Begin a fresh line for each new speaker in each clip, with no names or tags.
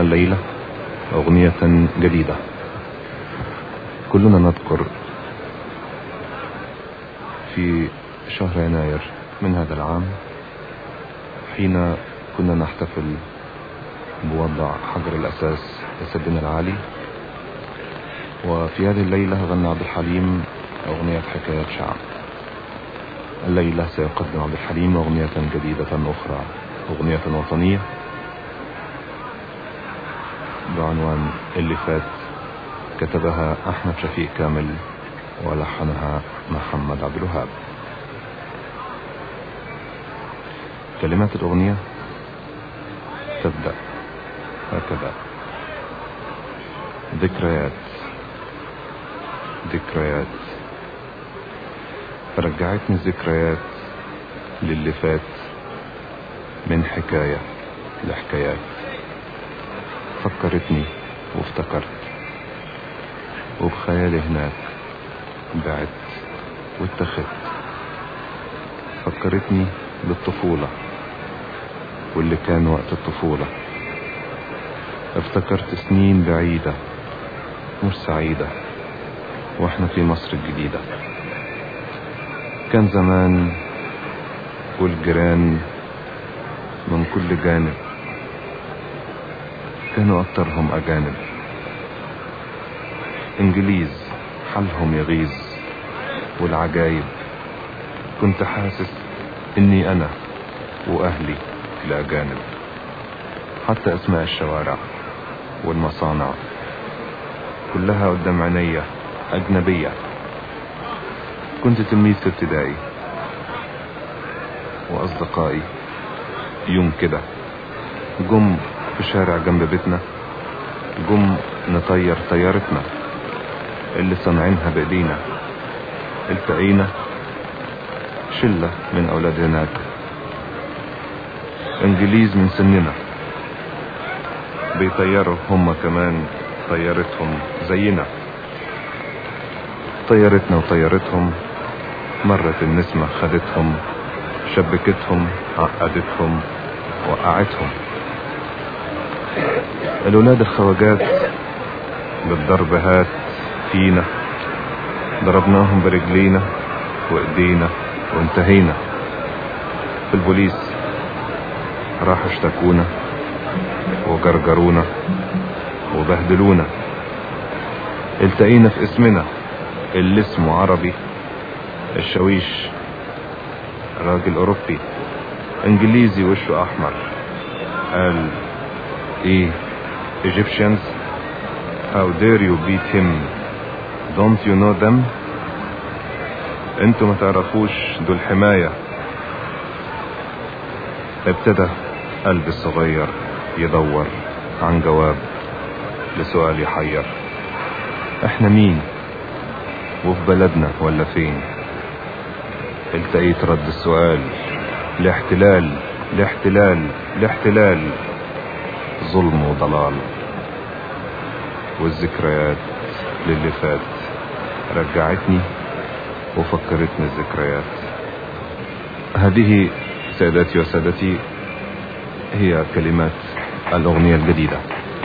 الليلة أغنية جديدة كلنا نذكر في شهر يناير من هذا العام حين كنا نحتفل بوضع حجر الأساس لسدنا العالي وفي هذه الليلة غنى عبد الحليم أغنية حكاية شعب الليلة سيقدم عبد الحليم أغنية جديدة أخرى أغنية وطنية بعنوان اللي فات كتبها أحمد شفيق كامل ولحنها محمد عبد الوهاب كلمات الأغنية تبدأ هكذا ذكريات ذكريات رجعتني الذكريات للي فات من حكاية لحكايات فكرتني وافتكرت وبخيالي هناك بعت واتخذت فكرتني بالطفولة واللي كان وقت الطفولة افتكرت سنين بعيدة مش سعيدة واحنا في مصر الجديدة كان زمان والجيران من كل جانب كانوا اكترهم اجانب انجليز حالهم يغيظ والعجايب كنت حاسس اني انا واهلي الاجانب حتى اسماء الشوارع والمصانع كلها قدام عينيا اجنبية كنت تلميذ في ابتدائي واصدقائي يوم كده جم في شارع جنب بيتنا جم نطير طيارتنا اللي صنعينها بايدينا التقينا شلة من اولاد هناك انجليز من سننا بيطيروا هم كمان طيارتهم زينا طيارتنا وطيارتهم مرت النسمة خدتهم شبكتهم عقدتهم وقعتهم الولاد الخواجات بالضرب هات فينا ضربناهم برجلينا وايدينا وانتهينا في البوليس راحوا اشتكونا وجرجرونا وبهدلونا التقينا في اسمنا اللي اسمه عربي الشاويش راجل اوروبي انجليزي وشه احمر قال ايه Egyptians how dare you beat him don't you know them انتوا ما تعرفوش دول حماية ابتدى قلبي الصغير يدور عن جواب لسؤال يحير احنا مين وفي بلدنا ولا فين التقيت رد السؤال الاحتلال الاحتلال الاحتلال ظلم وضلال والذكريات للي فات رجعتني وفكرتني الذكريات هذه سيداتي وسادتي هي كلمات الأغنية الجديدة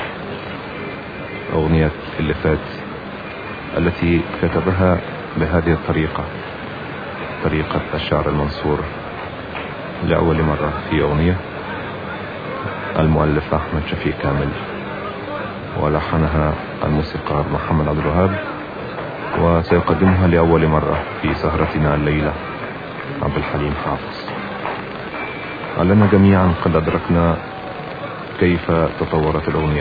أغنية اللي فات التي كتبها بهذه الطريقة طريقة الشعر المنصور لأول مرة في أغنية المؤلف أحمد شفيق كامل ولحنها الموسيقار محمد عبد الوهاب وسيقدمها لأول مرة في سهرتنا الليلة عبد الحليم حافظ علينا جميعا قد أدركنا كيف تطورت الأغنية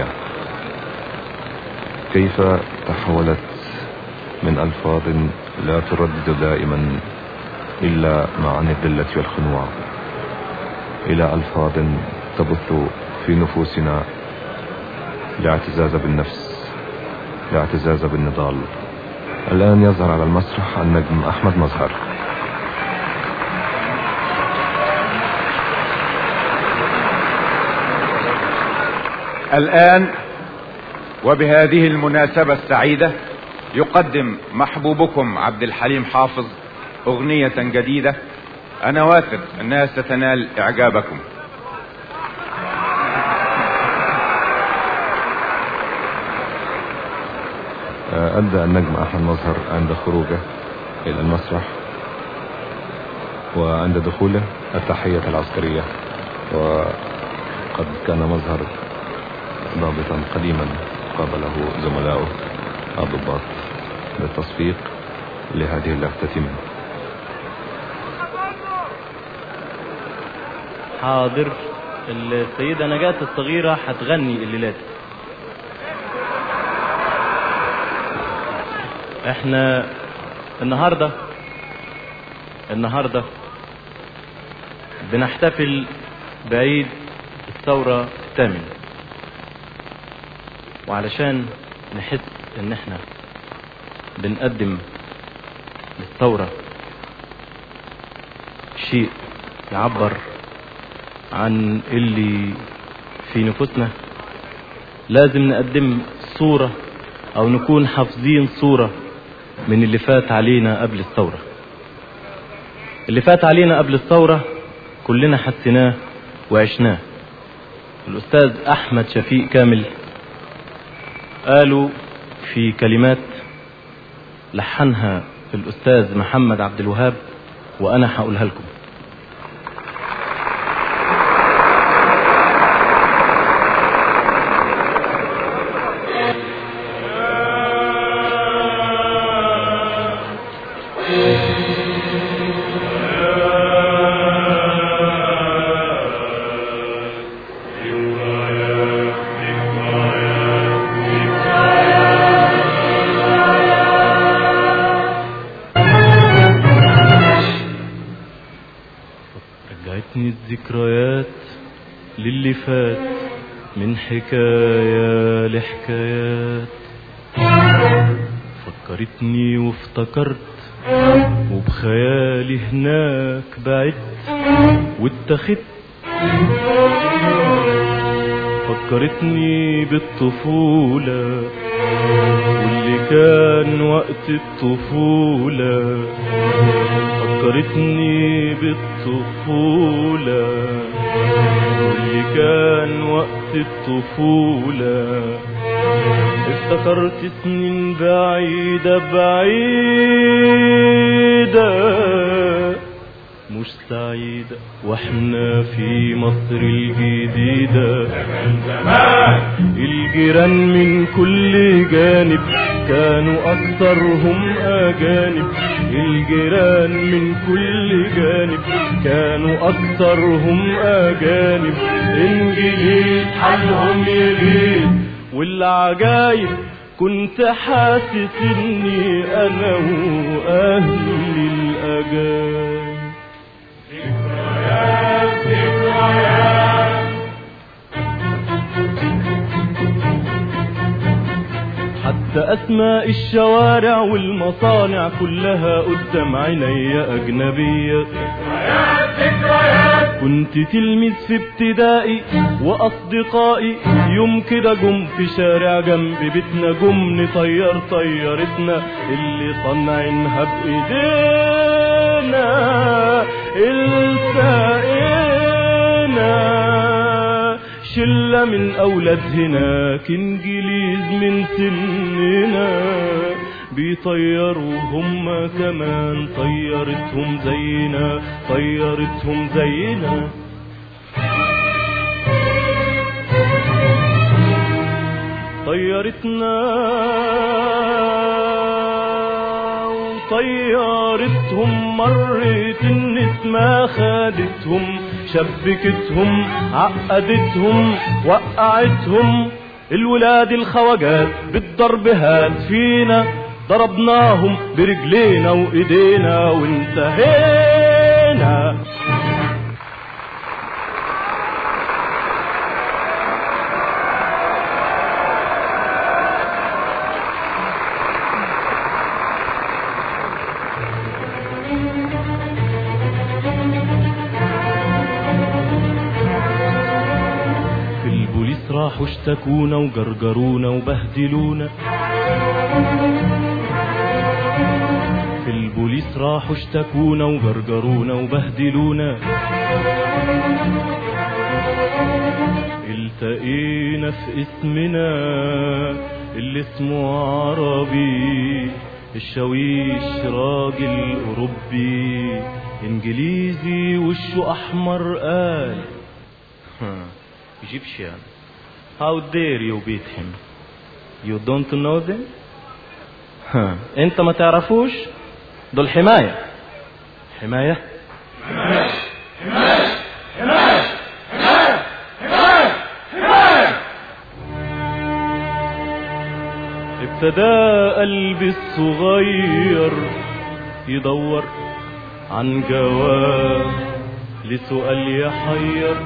كيف تحولت من ألفاظ لا تردد دائما إلا معاني الذلة والخنوع إلى ألفاظ تبث في نفوسنا الاعتزاز بالنفس الاعتزاز بالنضال الآن يظهر على المسرح النجم أحمد مظهر
الآن وبهذه المناسبة السعيدة يقدم محبوبكم عبد الحليم حافظ أغنية جديدة أنا واثق أنها ستنال إعجابكم
آه، أدى النجم أحمد مظهر عند خروجه إلى المسرح وعند دخوله التحية العسكرية وقد كان مظهر ضابطا قديما قابله زملائه الضباط بالتصفيق لهذه اللفتة منه
حاضر السيدة نجاة الصغيرة هتغني الليلات احنا النهاردة النهاردة بنحتفل بعيد الثورة الثامن وعلشان نحس ان احنا بنقدم للثورة شيء يعبر عن اللي في نفوسنا لازم نقدم صورة او نكون حافظين صورة من اللي فات علينا قبل الثورة اللي فات علينا قبل الثورة كلنا حسيناه وعشناه الأستاذ أحمد شفيق كامل قالوا في كلمات لحنها الأستاذ محمد عبد الوهاب وأنا هقولها لكم رجعتني الذكريات للي فات من حكاية لحكايات فكرتني وافتكرت وبخيالي هناك بعدت واتخذت فكرتني بالطفولة واللي كان وقت الطفولة فكرتني بالطفولة واللي كان وقت الطفولة افتكرت سنين بعيدة بعيدة مش سعيدة واحنا في مصر الجديدة الجيران من كل جانب كانوا أكثرهم أجانب الجيران من كل جانب كانوا أكثرهم أجانب إنجليز حالهم يغيب والعجايب كنت حاسس إني أنا وأهلي الأجانب حتى أسماء الشوارع والمصانع كلها قدام عيني أجنبية كنت تلميذ في ابتدائي وأصدقائي يوم كده جم في شارع جنب بيتنا جم نطير طيارتنا اللي صنعينها بإيدينا التقينا شلة من أولاد هناك إنجليز من سننا بيطيروا هم كمان طيرتهم زينا طيرتهم زينا طيرتنا وطيرتهم مرت النسمة خدتهم شبكتهم عقدتهم وقعتهم الولاد الخواجات بالضرب هات فينا ضربناهم برجلينا وايدينا وانتهينا في البوليس راحوا اشتكونا وجرجرونا وبهدلونا في البوليس راحوا اشتكونا وجرجرونا وبهدلونا التقينا في اسمنا اللي اسمه عربي الشاويش راجل أوروبي إنجليزي وشه أحمر قال Egyptian How dare you beat him You don't know them ها. انت ما تعرفوش دول حماية حماية ابتدى قلبي الصغير يدور عن جواب لسؤال يحير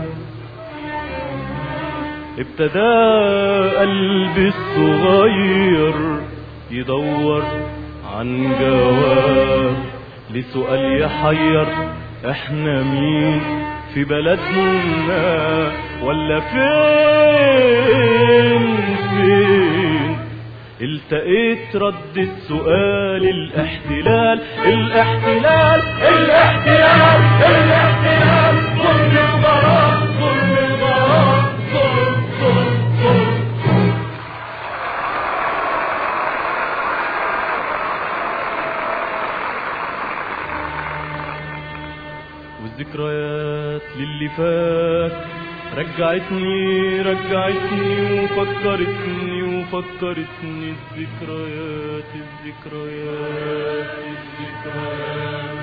ابتدى قلبي الصغير يدور عن جواب لسؤال يحير احنا مين في بلدنا ولا فين فين التقيت رد السؤال الاحتلال الاحتلال الاحتلال الاحتلال ظلم الغرام ظلم الغرام ظلم ظلم ظلم والذكريات للي فات رجعتني رجعتني وفكرتني وفكرتني الذكريات الذكريات الذكريات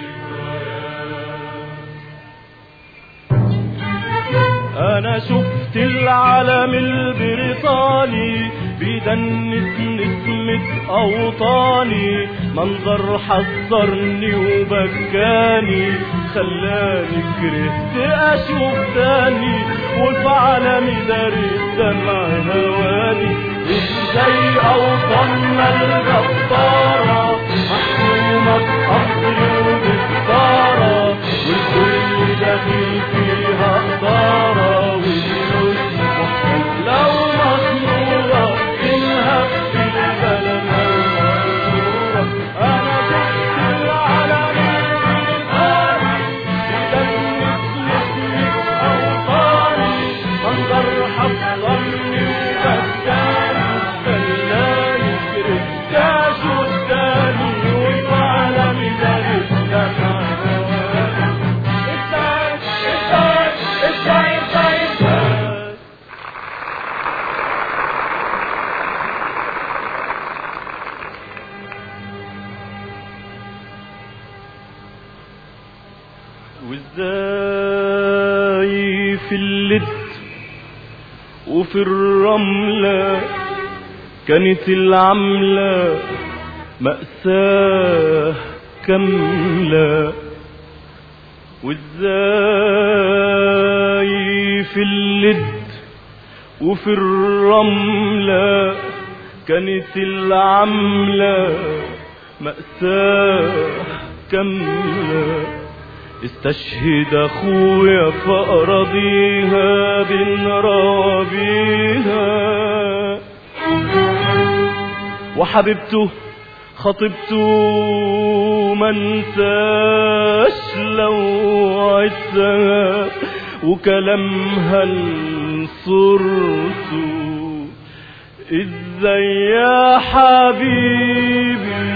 الذكريات انا شفت العلم البريطاني بيدنس نسمة اوطاني منظر حذرني وبكاني خلاني كرهت اشوف تاني وفي عالمي داري دمع هواني ازاي اوطاننا الغدارة محكومة بقصر وبستارة والكل داخل فيها قدارة والناس لو مصنورة انها في البلد المنصورة انا شفت العالم الغالي بدمك نسمك اوطاني منظر حفظني وبكاني خلاني كرهتاش قدامي والعالم ده دمع هواني ازاي ازاي ازاي ازاي ازاي وازاي في اللد وفي الرملة كانت العملة مأساة كاملة وازاي في اللد وفي الرملة كانت العملة مأساة كاملة استشهد اخويا فأراضيها بنرابيها وحبيبته خطيبته ما انساش لو عدتها وكلامها لصورته ازاي يا حبيبي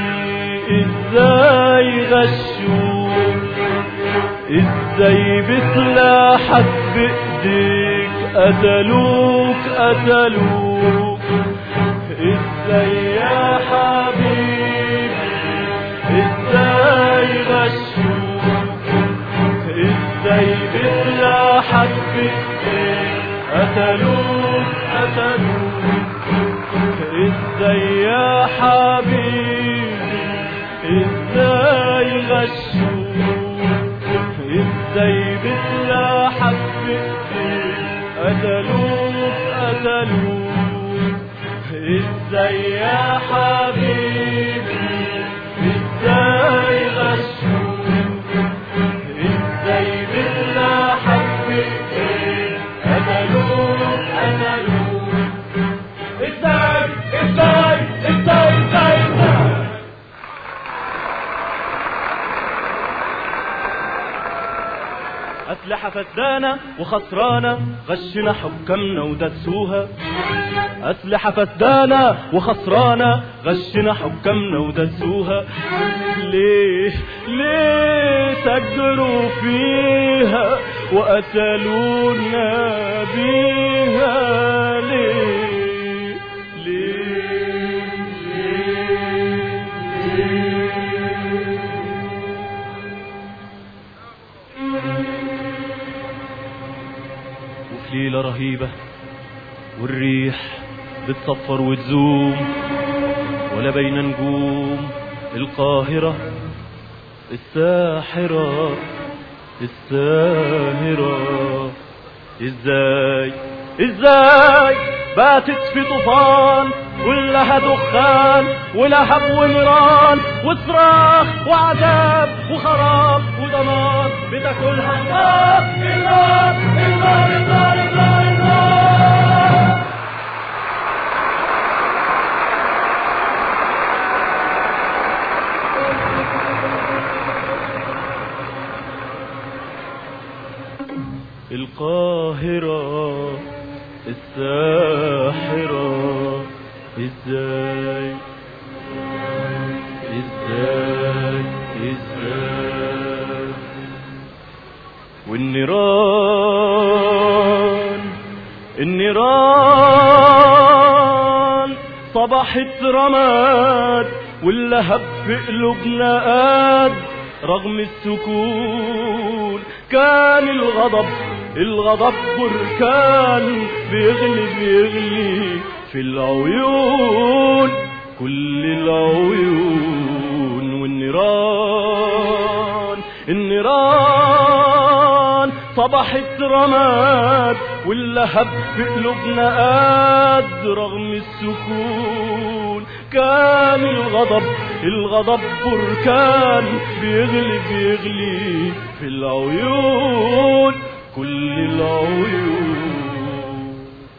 ازاي غشوك ازاي بسلاحك بايديك قتلوك قتلوك ازاي يا حبيبي ازاي غشوك ازاي بسلاحك بايديك قتلوك قتلوك ازاي يا حبيبي ازاي غشوك ازاي بسلاحك بايديك قتلوك قتلوك ازاي يا حبيبي ازاي غشوك ازاي بسلاحك بايديك قتلوك قتلوك ازاي ازاي ازاي ازاي ازاي أسلحة فسدانة وخسرانة غشنا حكامنا ودسوها أسلحة فسدانة وخسرانة غشنا حكامنا ودسوها ليه ليه سجروا فيها وقتلونا بيها ليه ليه ليه ليه وفي ليلة رهيبة والريح بتصفر وتزوم ولا بين نجوم القاهرة الساحرة الساهرة ازاي ازاي باتت في طوفان كلها دخان ولهب ونيران وصراخ وعذاب وخراب ودمار بتاكلها النار النار النار النار النار النار القاهرة الساحرة ازاي ازاي ازاي والنيران النيران صبحت رماد واللهب في قلوبنا قاد رغم السكون كان الغضب الغضب بركان بيغلي بيغلي في العيون كل العيون والنيران النيران صبحت رماد واللهب في قلوبنا قاد رغم السكون كان الغضب الغضب بركان بيغلي بيغلي في العيون كل العيون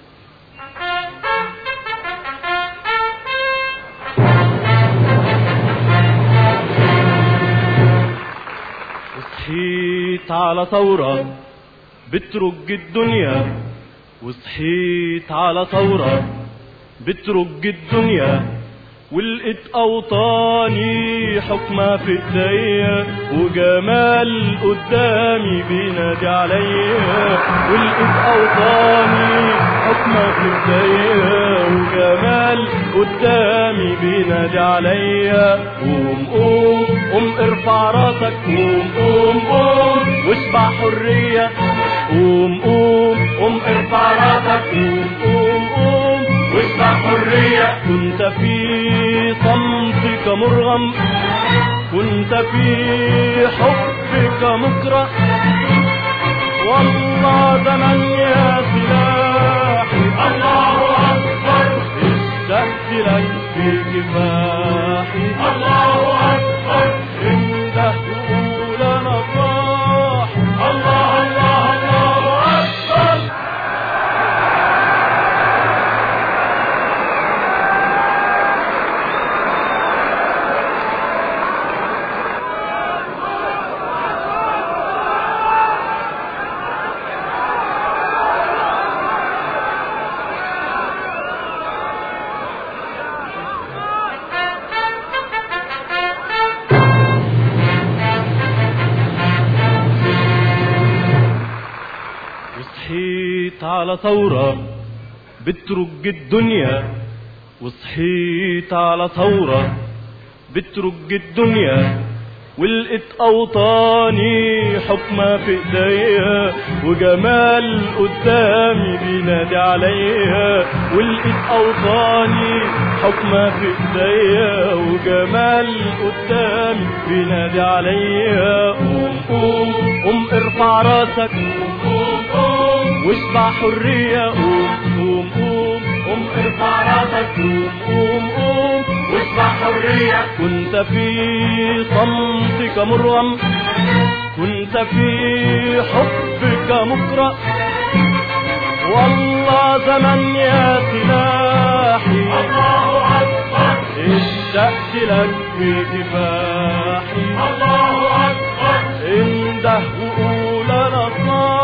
وصحيت على ثورة بترج الدنيا وصحيت على ثورة بترج الدنيا ولقيت اوطاني حكمة في ايديا وجمال قدامي بينادي عليا ولقيت اوطاني حكمة في ايديا وجمال قدامي بينادي عليا قوم قوم قوم ارفع راسك قوم قوم قوم واشبع حرية قوم قوم قوم ارفع راسك قوم قوم قوم واشبع حرية كنت في صمتك مرغم كنت في حبك مكره والله زمن يا سلاحي الله أكبر اشتقت لك في كفاحي الله أكبر انده تقول أنا صاحي الله الله الله أكبر وصحيت على ثورة بترج الدنيا وصحيت على ثورة بترج الدنيا ولقيت اوطاني حكمة في ايديا وجمال قدامي بينادي عليا ولقيت اوطاني حكمة في ايديا وجمال قدامي بينادي عليا قوم قوم قوم ارفع راسك قوم قوم واشبع حرية قوم قوم قوم قوم ارفع راسك قوم قوم قوم واشبع حرية كنت في صمتك مرغم كنت في حبك مكره والله زمن يا سلاحي الله أكبر اشتقت لك في كفاحي الله أكبر انده وقول أنا صاحي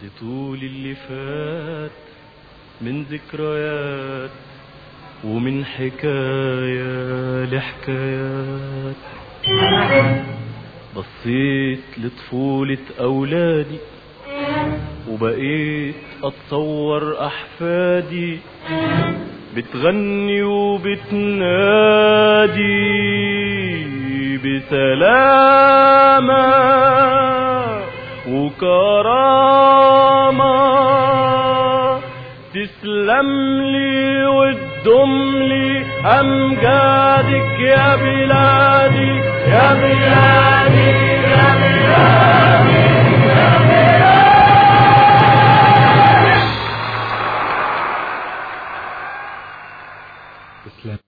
لطول اللي فات من ذكريات ومن حكاية لحكايات بصيت لطفولة أولادي وبقيت أتصور أحفادي بتغني وبتنادي بسلامة وكرامة تسلم لي وتدم لي أمجادك يا بلادي يا بلادي يا بلادي يا بلادي
تسلم